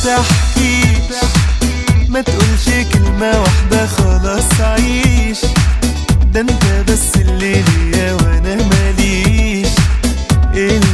تحكيش ما تقولش كلمة واحدة خلاص عيش ده انت بس اللي ليا وانا ماليش إيه